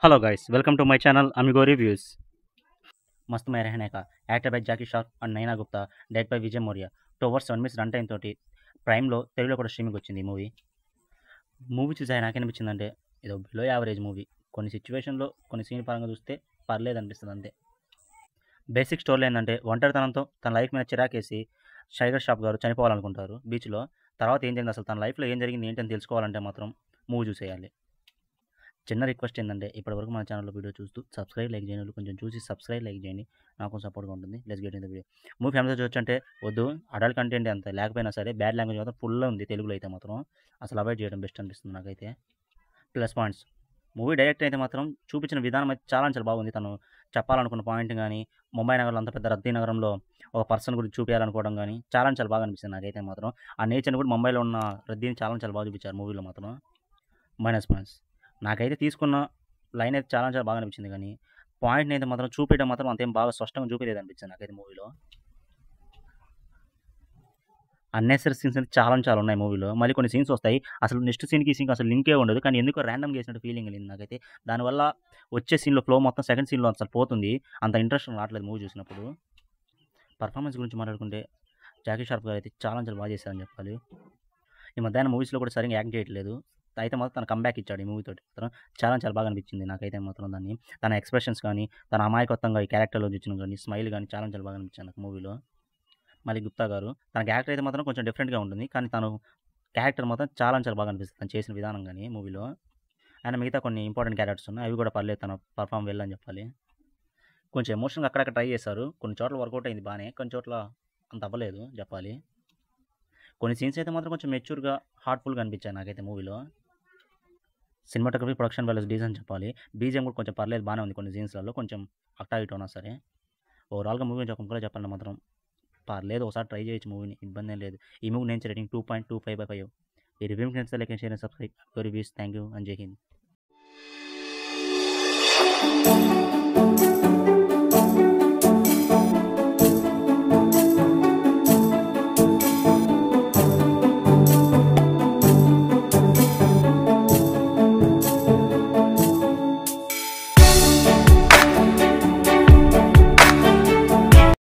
hello guys welcome to my channel Amigo reviews Mast Mein Rehne Ka actor by Jackie Shroff and Neena Gupta డైట్ by Vijay Maurya two hours seven minutes run time తోటి ప్రైమ్లో తెలుగులో కూడా streaming వచ్చింది ఈ మూవీ మూవీ చూసి నాకేమనిపించిందంటే ఏదో బిలో యావరేజ్ మూవీ కొన్ని సిచ్యువేషన్లో కొన్ని సీన్ పరంగా చూస్తే పర్లేదు అనిపిస్తుంది అంతే బేసిక్ స్టోరీ ఏంటంటే ఒంటరితనంతో తన లైఫ్ మీద చిరాకేసి షైగర్ షాప్ గారు చనిపోవాలనుకుంటారు బీచ్లో తర్వాత ఏం జరిగింది అసలు తన లైఫ్లో ఏం జరిగింది ఏంటని తెలుసుకోవాలంటే మాత్రం మూవీ చూసేయాలి చిన్న రిక్వెస్ట్ ఏంటంటే ఇప్పటివరకు మన ఛానల్లో వీడియో చూస్తూ సబ్స్క్రైబ్ లైక్ చేయండి కొంచెం చూసి సబ్స్క్రైబ్ లైక్ చేయండి నాకు సపోర్ట్గా ఉంటుంది let's get in the video movie ఫ్యామిలీతో చూడొచ్చు అంటే వద్దు అడల్ట్ కంటెంట్ అంత లేకపోయినా సరే బ్యాడ్ లాంగ్వేజ్ మాత్రం ఫుల్ ఉంది తెలుగులో అయితే మాత్రం అసలు అవాయిడ్ చేయడం బెస్ట్ అనిపిస్తుంది నాకైతే ప్లస్ పాయింట్స్ మూవీ డైరెక్ట్ అయితే మాత్రం చూపించిన విధానం అయితే చాలా చాలా బాగుంది తను చెప్పాలనుకున్న పాయింట్ కానీ ముంబై నగరంలో అంత పెద్ద రద్దీ నగరంలో ఒక పర్సన్ గురించి చూపించాలనుకోవడం కానీ చాలా చాలా బాగా అనిపిస్తుంది నాకైతే మాత్రం ఆ నేచర్ని కూడా ముంబైలో ఉన్న రద్దీని చాలా చాలా బాగా చూపించారు మూవీలో మాత్రం మైనస్ పాయింట్స్ నాకైతే తీసుకున్న లైన్ అయితే చాలా చాలా బాగా అనిపించింది కానీ పాయింట్ని అయితే మాత్రం చూపించడం మాత్రం అంతేం బాగా స్పష్టంగా చూపించలేదు అనిపించింది నాకైతే మూవీలో అన్నెసరీ సీన్స్ అయితే చాలా చాలా ఉన్నాయి మూవీలో మళ్ళీ కొన్ని సీన్స్ వస్తాయి అసలు నెక్స్ట్ సీన్కి ఈ సీన్కి అసలు లింకే ఉండదు కానీ ఎందుకో ర్యాండమ్గా చేసినట్టు ఫీలింగ్ వెళ్ళింది నాకైతే దానివల్ల వచ్చే సీన్లో ఫ్లో మొత్తం సెకండ్ సీన్లో అసలు పోతుంది అంత ఇంట్రెస్ట్ రావట్లేదు మూవీ చూసినప్పుడు పర్ఫార్మెన్స్ గురించి మాట్లాడుకుంటే జాకీ షార్ప్ గారు అయితే చాలా చాలా బాగా చేశారని చెప్పాలి ఈ మధ్యాహ్నం మూవీస్లో కూడా సరిగ్గా యాక్ట్ చేయట్లేదు అయితే మాత్రం తన కంబ్యాక్ ఇచ్చాడు ఈ మూవీతో మాత్రం చాలా చాలా బాగా అనిపించింది నాకైతే మాత్రం దాన్ని తన ఎక్స్ప్రెషన్స్ కానీ తన అమాయకత్వంగా ఈ క్యారెక్టర్లో చూసిన కానీ స్మైల్ కానీ చాలా చాలా బాగా అనిపించింది నాకు మూవీలో మళ్ళీ గుప్తా గారు తన క్యారెక్టర్ అయితే మాత్రం కొంచెం డిఫరెంట్గా ఉంటుంది కానీ తను క్యారెక్టర్ మాత్రం చాలా చాలా బాగా అనిపిస్తుంది తను చేసిన విధానం కానీ మూవీలో ఆయన మిగతా కొన్ని ఇంపార్టెంట్ క్యారెక్టర్స్ ఉన్నాయి అవి కూడా పర్లేదు తన పర్ఫామ్ వెళ్ళని చెప్పాలి కొంచెం ఎమోషన్గా అక్కడక్కడ ట్రై చేశారు కొన్ని చోట్ల వర్కౌట్ అయింది బాగానే కొన్ని చోట్ల అంత అవ్వలేదు చెప్పాలి కొన్ని సీన్స్ అయితే మాత్రం కొంచెం మెచ్యూర్గా హార్ట్ఫుల్గా అనిపించాయి నాకైతే మూవీలో సినిమాటోగ్రఫీ ప్రొడక్షన్ వాల్యూస్ డీజన్ చెప్పాలి బీజిఎం కూడా కొంచెం పర్లేదు బాగానే ఉంది కొన్ని సీన్స్లలో కొంచెం అట్టా ఇటు ఉన్నా సరే ఓవరాల్గా మూవీ కొంచెం కూడా చెప్పాలి మాత్రం పర్లేదు ఒకసారి ట్రై చేయొచ్చు మూవీని ఇబ్బంది ఏం లేదు ఈ మూవీ నేను rating two point two five by five ఈ రివ్యూ నచ్చితే like share subscribe reviews thank you and జై హింద్